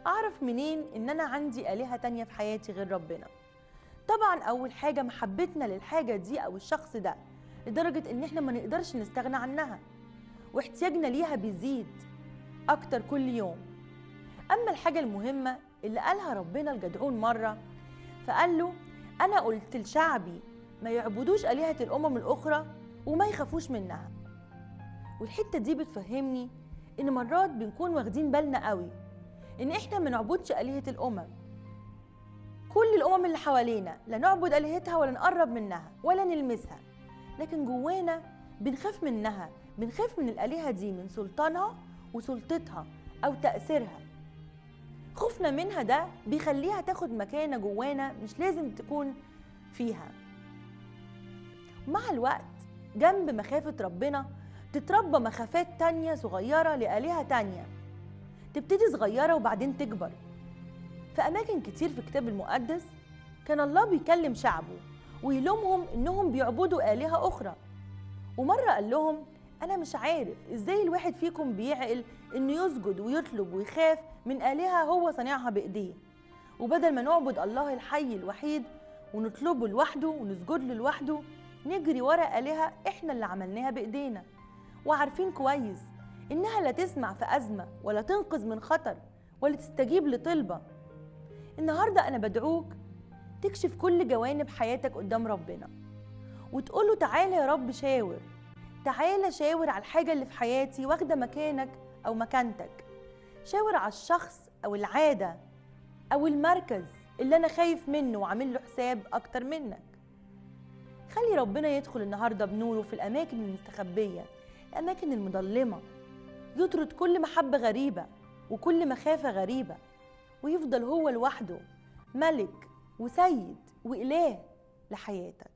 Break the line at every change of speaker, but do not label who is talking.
أعرف منين إن أنا عندي آلهة تانية في حياتي غير ربنا طبعا أول حاجة محبتنا للحاجة دي أو الشخص ده لدرجة إن إحنا ما نقدرش نستغنى عنها واحتياجنا ليها بيزيد أكتر كل يوم أما الحاجة المهمة اللي قالها ربنا الجدعون مرة فقال له أنا قلت لشعبي ما يعبدوش آلهة الأمم الأخرى وما يخافوش منها والحتة دي بتفهمني إن مرات بنكون واخدين بالنا قوي إن إحنا ما نعبدش آلهة الأمم كل الأمم اللي حوالينا لا نعبد آلهتها ولا نقرب منها ولا نلمسها لكن جوانا بنخاف منها بنخاف من الآلهة دي من سلطانها وسلطتها أو تأثيرها خوفنا منها ده بيخليها تاخد مكانة جوانا مش لازم تكون فيها مع الوقت جنب مخافة ربنا تتربى مخافات تانية صغيرة لآلهة تانية تبتدي صغيرة وبعدين تكبر في أماكن كتير في الكتاب المقدس كان الله بيكلم شعبه ويلومهم إنهم بيعبدوا آلهة أخرى ومرة قال لهم أنا مش عارف إزاي الواحد فيكم بيعقل إنه يسجد ويطلب ويخاف من آلهة هو صانعها بإيديه وبدل ما نعبد الله الحي الوحيد ونطلبه لوحده ونسجد له لوحده نجري ورا آلهة إحنا اللي عملناها بإيدينا وعارفين كويس إنها لا تسمع في أزمة ولا تنقذ من خطر ولا تستجيب لطلبة النهاردة أنا بدعوك تكشف كل جوانب حياتك قدام ربنا وتقوله تعالى يا رب شاور تعالى شاور على الحاجة اللي في حياتي واخدة مكانك أو مكانتك شاور على الشخص أو العادة أو المركز اللي أنا خايف منه وعامل له حساب أكتر منك خلي ربنا يدخل النهاردة بنوره في الأماكن المستخبية الأماكن المظلمة يطرد كل محبة غريبة وكل مخافة غريبة ويفضل هو لوحده ملك وسيد وإله لحياتك